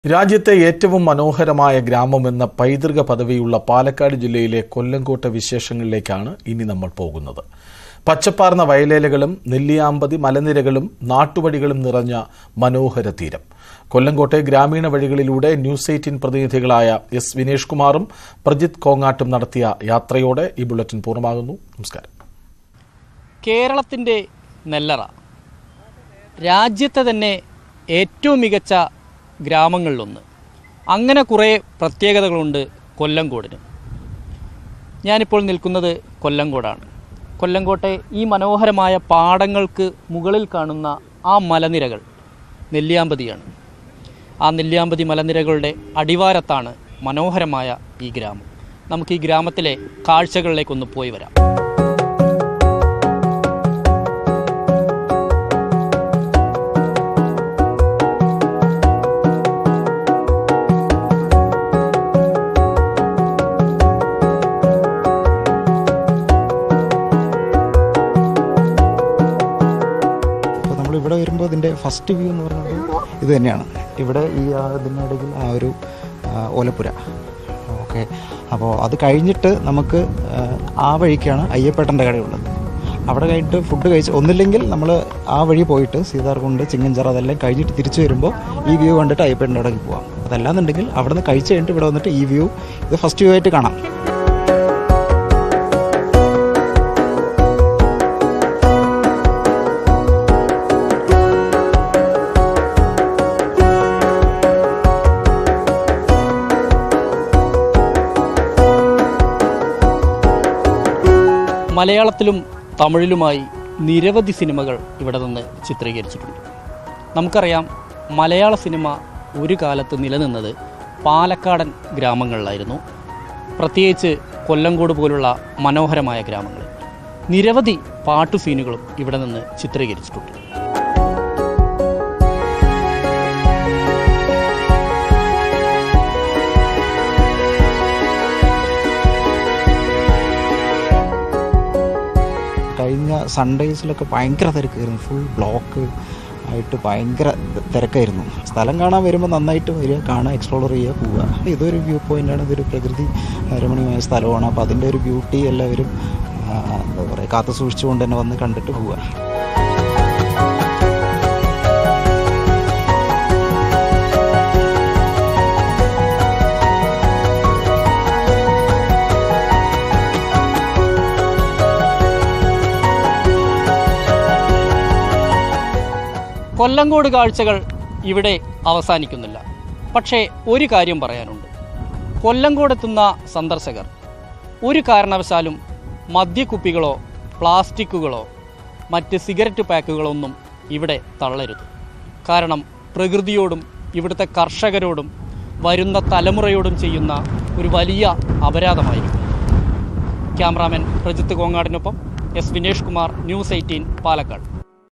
രാജ്യത്തെ ഏറ്റവും മനോഹരമായ ഗ്രാമമെന്ന പൈതൃക പദവിയുള്ള പാലക്കാട് ജില്ലയിലെ കൊല്ലങ്കോട്ടെ വിശേഷങ്ങളിലേക്കാണ് ഇനി നമ്മൾ പോകുന്നത് പച്ചപ്പാർന്ന വയലേലകളും നെല്ലിയാമ്പതി മലനിരകളും നാട്ടുവഴികളും നിറഞ്ഞ മനോഹര തീരം കൊല്ലങ്കോട്ടെ ഗ്രാമീണ വഴികളിലൂടെ ന്യൂസ് എയ്റ്റീൻ പ്രതിനിധികളായ എസ് വിനേഷ് കുമാറും പ്രജിത് കോങ്ങാട്ടും നടത്തിയ യാത്രയോടെ ഈ ബുള്ളറ്റിൻ പൂർണ്ണമാകുന്നു നമസ്കാരം കേരളത്തിൻ്റെ നെല്ലറ രാജ്യത്തെ തന്നെ ഏറ്റവും മികച്ച ഗ്രാമങ്ങളിലൊന്ന് അങ്ങനെ കുറേ പ്രത്യേകതകളുണ്ട് കൊല്ലങ്കോടിന് ഞാനിപ്പോൾ നിൽക്കുന്നത് കൊല്ലങ്കോടാണ് കൊല്ലങ്കോട്ടെ ഈ മനോഹരമായ പാടങ്ങൾക്ക് മുകളിൽ കാണുന്ന ആ മലനിരകൾ നെല്ലിയാമ്പതിയാണ് ആ നെല്ലിയാമ്പതി മലനിരകളുടെ അടിവാരത്താണ് മനോഹരമായ ഈ ഗ്രാമം നമുക്ക് ഈ ഗ്രാമത്തിലെ കാഴ്ചകളിലേക്കൊന്ന് പോയി വരാം അപ്പോൾ നമ്മൾ ഇവിടെ വരുമ്പോൾ ഇതിൻ്റെ ഫസ്റ്റ് വ്യൂ എന്ന് പറയുന്നത് ഇത് തന്നെയാണ് ഇവിടെ ഈ ആ ഇതിനിടയിൽ ആ ഒരു ആ, ഓലപ്പുര ഓക്കെ അപ്പോൾ അത് കഴിഞ്ഞിട്ട് നമുക്ക് ആ, ആ വഴിക്കാണ് അയ്യപ്പേട്ടൻ്റെ കടയുള്ളത് അവിടെ കഴിഞ്ഞിട്ട് ഫുഡ് കഴിച്ച് ഒന്നില്ലെങ്കിൽ നമ്മൾ ആ വഴി പോയിട്ട് സീതാർകുണ്ട് ചിങ്ങഞ്ചിറ അതെല്ലാം കഴിഞ്ഞിട്ട് തിരിച്ചു വരുമ്പോൾ ഈ വ്യൂ കണ്ടിട്ട് അയ്യപ്പേട്ടൻ്റെ കടയ്ക്ക് പോകാം അതല്ലാന്നുണ്ടെങ്കിൽ അവിടെ നിന്ന് കഴിച്ച് കഴിഞ്ഞിട്ട് ഇവിടെ വന്നിട്ട് ഈ വ്യൂ ഇത് ഫസ്റ്റ് വ്യൂ ആയിട്ട് കാണാം മലയാളത്തിലും തമിഴിലുമായി നിരവധി സിനിമകൾ ഇവിടെ നിന്ന് ചിത്രീകരിച്ചിട്ടുണ്ട് നമുക്കറിയാം മലയാള സിനിമ ഒരു കാലത്ത് നിലനിന്നത് പാലക്കാടൻ ഗ്രാമങ്ങളിലായിരുന്നു പ്രത്യേകിച്ച് കൊല്ലങ്കോട് പോലുള്ള മനോഹരമായ ഗ്രാമങ്ങളിൽ നിരവധി പാട്ടു സീനുകളും ഇവിടെ നിന്ന് ചിത്രീകരിച്ചിട്ടുണ്ട് കഴിഞ്ഞ സൺഡേസിലൊക്കെ ഭയങ്കര തിരക്കായിരുന്നു ഫുൾ ബ്ലോക്ക് ആയിട്ട് ഭയങ്കര തിരക്കായിരുന്നു സ്ഥലം കാണാൻ വരുമ്പോൾ നന്നായിട്ട് വരിക കാണുക എക്സ്പ്ലോർ ചെയ്യുക പോവുക ഇതൊരു വ്യൂ പോയിൻ്റാണ് ഇതൊരു പ്രകൃതി രമണീയമായ സ്ഥലമാണ് അപ്പോൾ അതിൻ്റെ ഒരു ബ്യൂട്ടി എല്ലാവരും ആ, എന്താ പറയുക കാത്തു സൂക്ഷിച്ചുകൊണ്ട് തന്നെ വന്ന് കണ്ടിട്ട് പോവുക കൊല്ലങ്കോട് കാഴ്ചകൾ ഇവിടെ അവസാനിക്കുന്നില്ല പക്ഷേ ഒരു കാര്യം പറയാനുണ്ട് കൊല്ലങ്കോടെത്തുന്ന സന്ദർശകർ ഒരു കാരണവശാലും മദ്യക്കുപ്പികളോ പ്ലാസ്റ്റിക്കുകളോ മറ്റ് സിഗരറ്റ് പാക്കുകളോ ഒന്നും ഇവിടെ തള്ളരുത് കാരണം പ്രകൃതിയോടും ഇവിടുത്തെ കർഷകരോടും വരുന്ന തലമുറയോടും ചെയ്യുന്ന ഒരു വലിയ അപരാധമായിരിക്കും ക്യാമറാമാൻ പ്രജിത്ത് കോങ്ങാടിനൊപ്പം S Vinesh Kumar news eighteen Palakkad